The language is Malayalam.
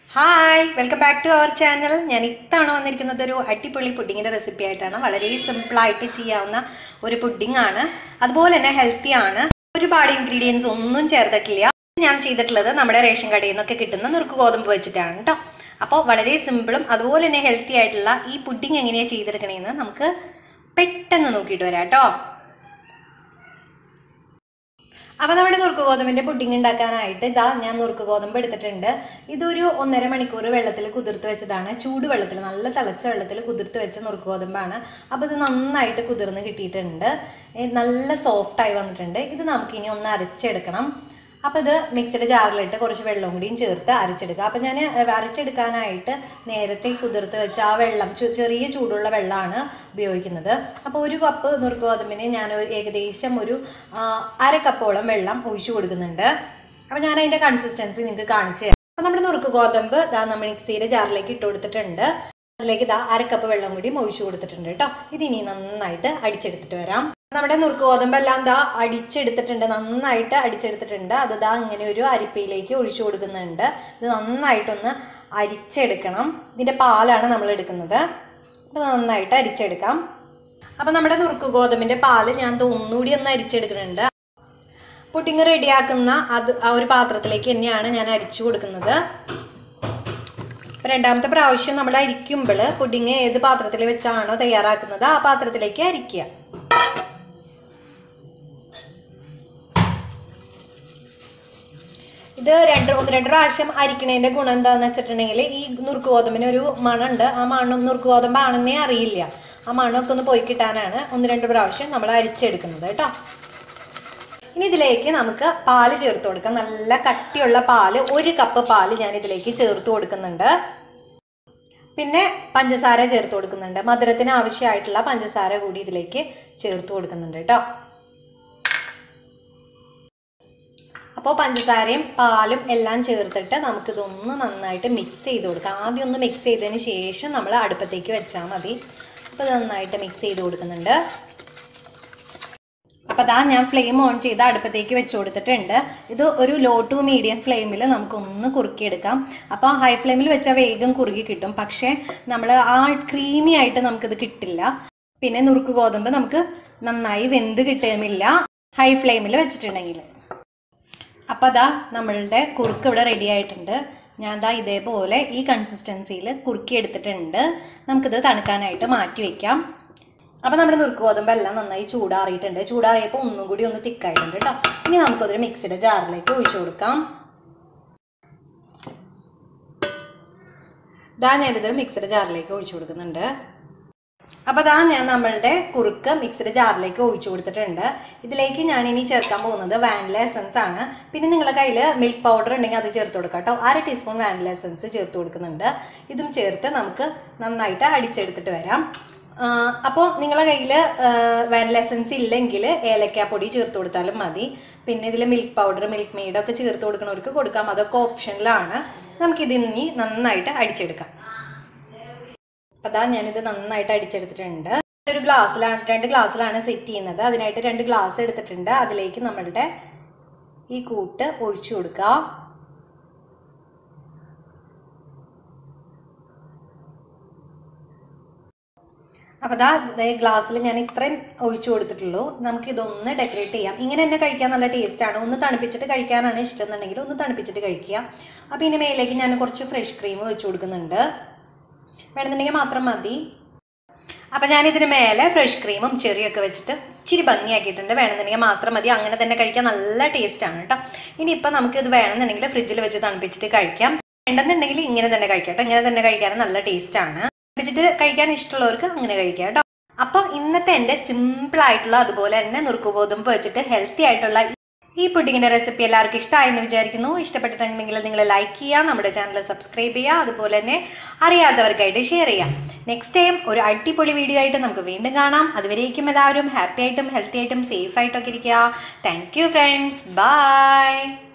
hi welcome back to our channel ഞാൻ ഇത്തവണ വന്നിരിക്കുന്നത് ഒരു അടിപൊളി പുഡിങ്ങിൻ്റെ റെസിപ്പി ആയിട്ടാണ് വളരെ സിമ്പിളായിട്ട് ചെയ്യാവുന്ന ഒരു പുഡിംഗ് ആണ് അതുപോലെ തന്നെ ഹെൽത്തി ആണ് ഒരുപാട് ഇൻഗ്രീഡിയൻസ് ഒന്നും ചേർത്തിട്ടില്ല ഞാൻ ചെയ്തിട്ടുള്ളത് നമ്മുടെ റേഷൻ കടയിൽ നിന്നൊക്കെ കിട്ടുന്ന നുറുക്ക് ഗോതമ്പ് വെച്ചിട്ടാണ് കേട്ടോ അപ്പോൾ വളരെ സിമ്പിളും അതുപോലെ തന്നെ ഹെൽത്തി ആയിട്ടുള്ള ഈ പുഡിംഗ് എങ്ങനെയാണ് ചെയ്തെടുക്കണേന്ന് നമുക്ക് പെട്ടെന്ന് നോക്കിയിട്ട് വരാം കേട്ടോ അപ്പോൾ നമ്മുടെ നുറുക്ക് ഗോതമ്പിൻ്റെ പുഡിംഗ് ഉണ്ടാക്കാനായിട്ട് ഇതാ ഞാൻ നുറുക്ക് ഗോതമ്പ് എടുത്തിട്ടുണ്ട് ഇതൊരു ഒന്നര മണിക്കൂർ വെള്ളത്തിൽ കുതിർത്ത് വെച്ചതാണ് ചൂട് വെള്ളത്തിൽ നല്ല തിളച്ച വെള്ളത്തിൽ കുതിർത്ത് വെച്ച നുറുക്ക് ഗോതമ്പാണ് അപ്പോൾ ഇത് നന്നായിട്ട് കുതിർന്ന് കിട്ടിയിട്ടുണ്ട് ഏ, നല്ല സോഫ്റ്റായി വന്നിട്ടുണ്ട് ഇത് നമുക്കിനി ഒന്ന് അരച്ചെടുക്കണം അപ്പോൾ ഇത് മിക്സിയുടെ ജാറിലിട്ട് കുറച്ച് വെള്ളവും കൂടിയും ചേർത്ത് അരച്ചെടുക്കുക അപ്പോൾ ഞാൻ അരച്ചെടുക്കാനായിട്ട് നേരത്തെ കുതിർത്ത് വെച്ച ആ വെള്ളം ചു- ചെറിയ ചൂടുള്ള വെള്ളമാണ് ഉപയോഗിക്കുന്നത് അപ്പോൾ ഒരു കപ്പ് നുറുക്ക് ഗോതമ്പിന് ഞാൻ ഒരു ഏകദേശം ഒരു ആ, അര കപ്പോളം വെള്ളം ഒഴിച്ചു കൊടുക്കുന്നുണ്ട് അപ്പോൾ ഞാൻ അതിൻ്റെ കൺസിസ്റ്റൻസി നിങ്ങൾക്ക് കാണിച്ചു തരാം അപ്പോൾ നമ്മുടെ നുറുക്ക് ഗോതമ്പ് ഇതാ നമ്മൾ മിക്സിയുടെ ജാറിലേക്ക് ഇട്ട് കൊടുത്തിട്ടുണ്ട് അതിലേക്ക് ഇതാ അര കപ്പ് വെള്ളം കൂടി ഒഴിച്ചു കൊടുത്തിട്ടുണ്ട് കേട്ടോ ഇത് ഇനി നന്നായിട്ട് അടിച്ചെടുത്തിട്ട് വരാം നമ്മുടെ നുറുക്ക് ഗോതമ്പെല്ലാം ദാ അടിച്ചെടുത്തിട്ടുണ്ട് നന്നായിട്ട് അടിച്ചെടുത്തിട്ടുണ്ട് അത് ദാ ഇങ്ങനെ ഒരു അരിപ്പയിലേക്ക് ഒഴിച്ചു കൊടുക്കുന്നുണ്ട് ഇത് നന്നായിട്ടൊന്ന് അരിച്ചെടുക്കണം ഇതിൻ്റെ പാലാണ് നമ്മൾ എടുക്കുന്നത് അപ്പോൾ നന്നായിട്ട് അരിച്ചെടുക്കാം അപ്പോൾ നമ്മുടെ നുറുക്ക് ഗോതമ്പിൻ്റെ പാല് ഞാൻ ദാ ഒന്നുകൂടി ഒന്ന് അരിച്ചെടുക്കുന്നുണ്ട് പുഡിങ് റെഡിയാക്കുന്ന അത് ആ ഒരു പാത്രത്തിലേക്ക് തന്നെയാണ് ഞാൻ അരിച്ചു കൊടുക്കുന്നത് അപ്പോൾ രണ്ടാമത്തെ പ്രാവശ്യം നമ്മൾ അരിക്കുമ്പോൾ പുഡിങ് ഏത് പാത്രത്തിൽ വെച്ചാണോ തയ്യാറാക്കുന്നത് ആ പാത്രത്തിലേക്ക് അരിക്കുക ഇത് രണ്ട് ഒന്ന് രണ്ട് പ്രാവശ്യം അരിക്കണതിൻ്റെ ഗുണം എന്താണെന്ന് വെച്ചിട്ടുണ്ടെങ്കിൽ ഈ നുറുക്ക് ഗോതമ്പിന് ഒരു മണമുണ്ട് ആ മണം നുറുക്ക് ഗോതമ്പാണെന്നേ അറിയില്ല ആ മണമൊക്കെ ഒന്ന് പോയി കിട്ടാനാണ് ഒന്ന് രണ്ട് പ്രാവശ്യം നമ്മൾ അരിച്ചെടുക്കുന്നത് കേട്ടോ ഇനി ഇതിലേക്ക് നമുക്ക് പാല് ചേർത്ത് കൊടുക്കാം നല്ല കട്ടിയുള്ള പാല് ഒരു കപ്പ് പാല് ഞാൻ ഇതിലേക്ക് ചേർത്ത് കൊടുക്കുന്നുണ്ട് പിന്നെ പഞ്ചസാര ചേർത്ത് കൊടുക്കുന്നുണ്ട് മധുരത്തിന് ആവശ്യമായിട്ടുള്ള പഞ്ചസാര കൂടി ഇതിലേക്ക് ചേർത്ത് കൊടുക്കുന്നുണ്ട് കേട്ടോ അപ്പോൾ പഞ്ചസാരയും പാലും എല്ലാം ചേർത്തിട്ട് നമുക്കിതൊന്ന് നന്നായിട്ട് മിക്സ് ചെയ്ത് കൊടുക്കാം ആദ്യം ഒന്ന് മിക്സ് ചെയ്തതിന് ശേഷം നമ്മൾ അടുപ്പത്തേക്ക് വെച്ചാൽ മതി അപ്പോൾ ഇത് നന്നായിട്ട് മിക്സ് ചെയ്ത് കൊടുക്കുന്നുണ്ട് അപ്പോൾ അതാ ഞാൻ ഫ്ലെയിം ഓൺ ചെയ്ത് അടുപ്പത്തേക്ക് വെച്ച് കൊടുത്തിട്ടുണ്ട് ഇത് ഒരു ലോ ടു മീഡിയം ഫ്ലെയിമിൽ നമുക്കൊന്ന് കുറുക്കിയെടുക്കാം അപ്പോൾ ഹൈ ഫ്ലെയിമിൽ വെച്ചാൽ വേഗം കുറുകി കിട്ടും പക്ഷേ നമ്മൾ ആ ക്രീമി ആയിട്ട് നമുക്കിത് കിട്ടില്ല പിന്നെ നുറുക്ക് ഗോതമ്പ് നമുക്ക് നന്നായി വെന്ത് കിട്ടുമില്ല ഹൈ ഫ്ലെയിമിൽ വെച്ചിട്ടുണ്ടെങ്കിൽ അപ്പോൾ അതാ നമ്മളുടെ കുറുക്ക് ഇവിടെ റെഡി ആയിട്ടുണ്ട് ഞാൻ ദാ ഇതേപോലെ ഈ കൺസിസ്റ്റൻസിയിൽ കുറുക്കി എടുത്തിട്ടുണ്ട് നമുക്കിത് തണുക്കാനായിട്ട് മാറ്റി വയ്ക്കാം അപ്പോൾ നമ്മുടെ നുറുക്ക് ഗോതമ്പ് എല്ലാം നന്നായി ചൂടാറിയിട്ടുണ്ട് ചൂടാറിയപ്പോൾ ഒന്നും കൂടി ഒന്ന് തിക്കായിട്ടുണ്ട് കേട്ടോ ഇനി നമുക്കതൊരു മിക്സിയുടെ ജാറിലേക്ക് ഒഴിച്ചു കൊടുക്കാം ഇതാ ഞാനിത് മിക്സിയുടെ ജാറിലേക്ക് ഒഴിച്ചു കൊടുക്കുന്നുണ്ട് അപ്പോൾ അതാ ഞാൻ നമ്മളുടെ കുറുക്ക് മിക്സിയുടെ ജാറിലേക്ക് ഒഴിച്ചു കൊടുത്തിട്ടുണ്ട് ഇതിലേക്ക് ഞാൻ ഇനി ചേർക്കാൻ പോകുന്നത് വാനില എസൻസ് ആണ് പിന്നെ നിങ്ങളുടെ കയ്യിൽ മിൽക്ക് പൗഡർ ഉണ്ടെങ്കിൽ അത് ചേർത്ത് കൊടുക്കാം കേട്ടോ അര ടീസ്പൂൺ വാനില എസൻസ് ചേർത്ത് കൊടുക്കുന്നുണ്ട് ഇതും ചേർത്ത് നമുക്ക് നന്നായിട്ട് അടിച്ചെടുത്തിട്ട് വരാം അപ്പോൾ നിങ്ങളുടെ കയ്യിൽ വാനില എസൻസ് ഇല്ലെങ്കിൽ ഏലക്കാപ്പൊടി ചേർത്ത് കൊടുത്താലും മതി പിന്നെ ഇതിൽ മിൽക്ക് പൗഡർ മിൽക്ക് മെയ്ഡൊക്കെ ചേർത്ത് കൊടുക്കുന്നവർക്ക് കൊടുക്കാം അതൊക്കെ ഓപ്ഷനിലാണ് നമുക്കിതിനി നന്നായിട്ട് അടിച്ചെടുക്കാം അപ്പം അതാ ഞാനിത് നന്നായിട്ട് അടിച്ചെടുത്തിട്ടുണ്ട് ഒരു ഗ്ലാസ്സിലാണ് രണ്ട് ഗ്ലാസ്സിലാണ് സെറ്റ് ചെയ്യുന്നത് അതിനായിട്ട് രണ്ട് ഗ്ലാസ് എടുത്തിട്ടുണ്ട് അതിലേക്ക് നമ്മളുടെ ഈ കൂട്ട് ഒഴിച്ചു കൊടുക്കുക അപ്പോൾ അതാ ഇതേ ഗ്ലാസ്സിൽ ഞാൻ ഇത്രയും ഒഴിച്ചു കൊടുത്തിട്ടുള്ളൂ നമുക്ക് ഇതൊന്ന് ഡെക്കറേറ്റ് ചെയ്യാം ഇങ്ങനെ തന്നെ കഴിക്കാൻ നല്ല ടേസ്റ്റാണ് ഒന്ന് തണുപ്പിച്ചിട്ട് കഴിക്കാനാണ് ഇഷ്ടം എന്നുണ്ടെങ്കിൽ ഒന്ന് തണുപ്പിച്ചിട്ട് കഴിക്കുക അപ്പോൾ ഇതിൻ്റെ മേലേക്ക് ഞാൻ കുറച്ച് ഫ്രഷ് ക്രീം വെച്ച് കൊടുക്കുന്നുണ്ട് വേണമെന്നുണ്ടെങ്കിൽ മാത്രം മതി അപ്പം ഞാൻ ഇതിന് മേലെ ഫ്രഷ് ക്രീമും ചെറിയൊക്കെ വെച്ചിട്ട് ഇച്ചിരി ഭംഗിയാക്കിയിട്ടുണ്ട് വേണമെന്നുണ്ടെങ്കിൽ മാത്രം മതി അങ്ങനെ തന്നെ കഴിക്കാൻ നല്ല ടേസ്റ്റാണ് കേട്ടോ ഇനിയിപ്പോൾ നമുക്ക് ഇത് വേണമെന്നുണ്ടെങ്കിൽ ഫ്രിഡ്ജിൽ വെച്ച് തണുപ്പിച്ചിട്ട് കഴിക്കാം വേണ്ടെന്നുണ്ടെങ്കിൽ ഇങ്ങനെ തന്നെ കഴിക്കാം കേട്ടോ ഇങ്ങനെ തന്നെ കഴിക്കാൻ നല്ല ടേസ്റ്റാണ് തണുപ്പിച്ചിട്ട് കഴിക്കാൻ ഇഷ്ടമുള്ളവർക്ക് അങ്ങനെ കഴിക്കാം കേട്ടോ അപ്പം ഇന്നത്തെ എൻ്റെ സിമ്പിൾ ആയിട്ടുള്ള അതുപോലെ തന്നെ നുറുക്ക് ഗോതമ്പ് വെച്ചിട്ട് ഹെൽത്തി ആയിട്ടുള്ള ഈ പുഡിങ്ങിൻ്റെ റെസിപ്പി എല്ലാവർക്കും ഇഷ്ടമായെന്ന് വിചാരിക്കുന്നു ഇഷ്ടപ്പെട്ടിട്ടുണ്ടെങ്കിൽ നിങ്ങൾ ലൈക്ക് ചെയ്യുക നമ്മുടെ ചാനൽ സബ്സ്ക്രൈബ് ചെയ്യുക അതുപോലെ തന്നെ അറിയാത്തവർക്കായിട്ട് ഷെയർ ചെയ്യാം നെക്സ്റ്റ് ടൈം ഒരു അടിപൊളി വീഡിയോ ആയിട്ട് നമുക്ക് വീണ്ടും കാണാം അതുവരേക്കും എല്ലാവരും ഹാപ്പി ആയിട്ടും ഹെൽത്തി ആയിട്ടും സേഫ് ആയിട്ടൊക്കെ ഇരിക്കുക താങ്ക് യു ഫ്രണ്ട്സ് ബൈ